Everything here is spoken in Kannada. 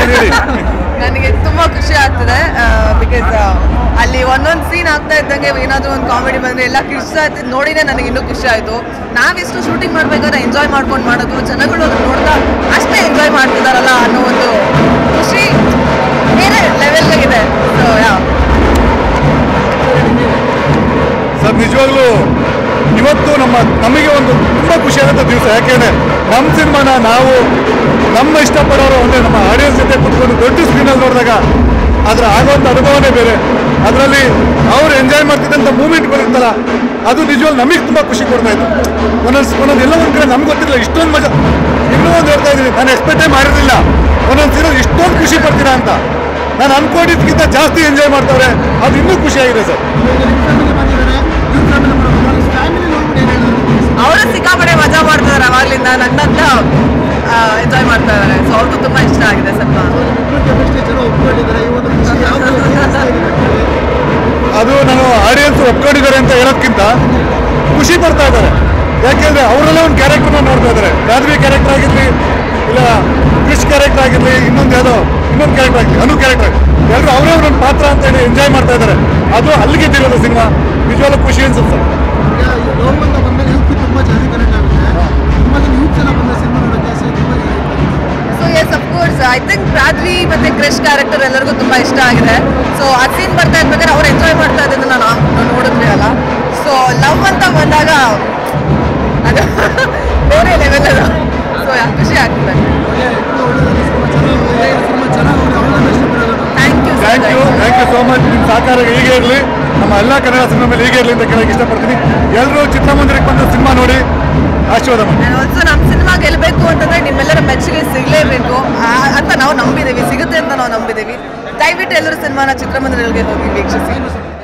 ಏನಾದ್ರು ಹೇಳಿ ನನಗೆ ತುಂಬಾ ಖುಷಿ ಆಗ್ತದೆ ಬಿಕಾಸ್ ಅಲ್ಲಿ ಒಂದೊಂದು ಸೀನ್ ಆಗ್ತಾ ಇದ್ದಂಗೆ ಏನಾದರೂ ಒಂದು ಕಾಮಿಡಿ ಬಂದ್ರೆ ಎಲ್ಲ ಖುಷಿ ಆಯ್ತು ನೋಡಿನೇ ನನಗೆ ಇನ್ನೂ ಖುಷಿ ಆಯಿತು ನಾವೆಷ್ಟು ಶೂಟಿಂಗ್ ಮಾಡಬೇಕಾದ್ರೆ ಎಂಜಾಯ್ ಮಾಡ್ಕೊಂಡು ಮಾಡೋದು ಜನಗಳು ಅದನ್ನ ನೋಡ್ತಾ ಅಷ್ಟೇ ಎಂಜಾಯ್ ಮಾಡ್ತಿದಾರಲ್ಲ ಅನ್ನೋ ಒಂದು ಖುಷಿ ಬೇರೆ ಲೆವೆಲ್ಗಿದೆ ಸೊ ಯಾ ಸರ್ ನಿಜವಾಗ್ಲೂ ಇವತ್ತು ನಮ್ಮ ನಮಗೆ ಒಂದು ತುಂಬ ಖುಷಿಯಾದಂಥ ದಿವಸ ಯಾಕೆಂದರೆ ನಮ್ಮ ಸಿನಿಮಾನ ನಾವು ನಮ್ಮ ಇಷ್ಟಪಡೋರು ಅಂದರೆ ನಮ್ಮ ಆಡಿಯನ್ಸ್ ಜೊತೆ ಕುತ್ಕೊಂಡು ದೊಡ್ಡ ಸ್ಕ್ರೀನಲ್ಲಿ ನೋಡಿದಾಗ ಅದರ ಆಗೋಂಥ ಅನುಭವನೇ ಬೇರೆ ಅದರಲ್ಲಿ ಅವ್ರು ಎಂಜಾಯ್ ಮಾಡ್ತಿದ್ದಂಥ ಮೂಮೆಂಟ್ ಬರುತ್ತಲ್ಲ ಅದು ನಿಜವಾಗ್ಲೂ ನಮಗೆ ತುಂಬ ಖುಷಿ ಕೊಡ್ತಾ ಇತ್ತು ಒಂದೊಂದು ಒಂದೊಂದು ಎಲ್ಲ ಒಂದು ಕಡೆ ನಮ್ಗೆ ಗೊತ್ತಿರಲಿಲ್ಲ ಇಷ್ಟೊಂದು ಮಜಾ ಇನ್ನೂ ಒಂದು ಹೇಳ್ತಾ ಇದ್ದೀನಿ ನಾನು ಎಕ್ಸ್ಪೆಕ್ಟೇ ಮಾಡಿರಲಿಲ್ಲ ಒಂದೊಂದು ಸೀರೆ ಇಷ್ಟೊಂದು ಖುಷಿ ಪಡ್ತೀರಾ ಅಂತ ನಾನು ಅನ್ಕೊಂಡಿದ್ದಕ್ಕಿಂತ ಜಾಸ್ತಿ ಎಂಜಾಯ್ ಮಾಡ್ತಾರೆ ಅದು ಇನ್ನೂ ಖುಷಿಯಾಗಿದೆ ಸರ್ ಅವರು ಸಿಕ್ಕಾಪಡೆ ಮಜಾ ಮಾಡ್ತಿದ್ದಾರೆ ಅವಾಗ್ಲಿಂದ ನನ್ನಂತ ಎಂಜಾಯ್ ಮಾಡ್ತಾ ಇದ್ದಾರೆ ಸೊ ಅವ್ರಿಗೂ ತುಂಬಾ ಇಷ್ಟ ಆಗಿದೆ ಸ್ವಲ್ಪ ಅದು ನಾನು ಆಡಿಯನ್ಸ್ ಒಪ್ಕೊಂಡಿದ್ದಾರೆ ಅಂತ ಹೇಳೋದ್ಕಿಂತ ಖುಷಿ ಪಡ್ತಾ ಇದ್ದಾರೆ ಯಾಕೆಂದ್ರೆ ಅವರಲ್ಲೇ ಒಂದು ಕ್ಯಾರೆಕ್ಟರ್ನ ನೋಡ್ತಾ ಇದ್ದಾರೆ ರಾಧ್ವಿ ಕ್ಯಾರೆಕ್ಟರ್ ಆಗಿರ್ಲಿ ಇಲ್ಲ ಕ್ರಿಶ್ ಕ್ಯಾರೆಕ್ಟರ್ ಆಗಿರ್ಲಿ ಇನ್ನೊಂದು ಯಾವುದೋ ಇನ್ನೊಂದು ಕ್ಯಾರೆಕ್ಟರ್ ಆಗಿರ್ಲಿ ಅನು ಕ್ಯಾರೆಕ್ಟರ್ ಎಲ್ಲರೂ ಅವರೇ ಒಂದೊಂದು ಪಾತ್ರ ಅಂತ ಹೇಳಿ ಎಂಜಾಯ್ ಮಾಡ್ತಾ ಇದ್ದಾರೆ ಅದು ಅಲ್ಲಿಗೆ ತಿರೋದು ಸಿನಿಮಾ ನಿಜವಾಗ್ಲೂ ಖುಷಿ ಅನ್ಸುತ್ತೆ sir so yes of course I think Radhvi ಮತ್ತೆ ಕ್ರಿಶ್ ಕ್ಯಾರೆಕ್ಟರ್ ಎಲ್ಲರಿಗೂ ತುಂಬಾ ಇಷ್ಟ ಆಗಿದೆ ಸೊ ಆ ಸೀನ್ ಬರ್ತಾ ಇರ್ಬೇಕಾದ್ರೆ ಅವ್ರು ಎಂಜಾಯ್ ಮಾಡ್ತಾ ಇದ್ದದನ್ನ ನಾವು ನಾವು ನೋಡಿದ್ವಿ ಅಲ್ಲ ಸೊ ಲವ್ ಅಂತ ಬಂದಾಗ ಅದು ಬೇರೆ ಲೆವೆಲ್ ಅದು ಸೊ ಖುಷಿ ಆಗ್ತದೆ thank you thank you thank you so much ನಿಮ್ಮ ಸಹಕಾರ ಹೀಗೆ ಇರಲಿ ನಮ್ಮ ಎಲ್ಲ ಕನ್ನಡ ಸಿನಿಮಾ ಮೇಲೆ ಹೀಗೆ ಇರಲಿ ಅಂತ ಕೇಳಕ್ಕೆ ಇಷ್ಟಪಡ್ತೀನಿ ಎಲ್ಲರೂ ಚಿತ್ರಮಂದಿರಕ್ಕೆ ಬಂದು ಸಿನಿಮಾ ನೋಡಿ ಆಶೀರ್ವಾದ ಮಾಡಿ ಆ್ಯಂಡ್ ಆಲ್ಸೋ ನಮ್ಮ ಸಿನಿಮಾ ಗೆಲ್ಲಬೇಕು ಅಂತಂದ್ರೆ ನಿಮ್ಮೆಲ್ಲರ ಮೆಚ್ಚುಗೆ ಸಿಗಲೇಬೇಕು ಅಂತ ನಾವು ನಂಬಿದ್ದೀವಿ ಸಿಗುತ್ತೆ ಅಂತ ನಾವು ನಂಬಿದ್ದೀವಿ ದಯವಿಟ್ಟು ಎಲ್ಲರೂ ಸಿನಿಮಾನ ಚಿತ್ರಮಂದಿರಗಳಿಗೆ ಹೋಗಿ ವೀಕ್ಷಿಸಿ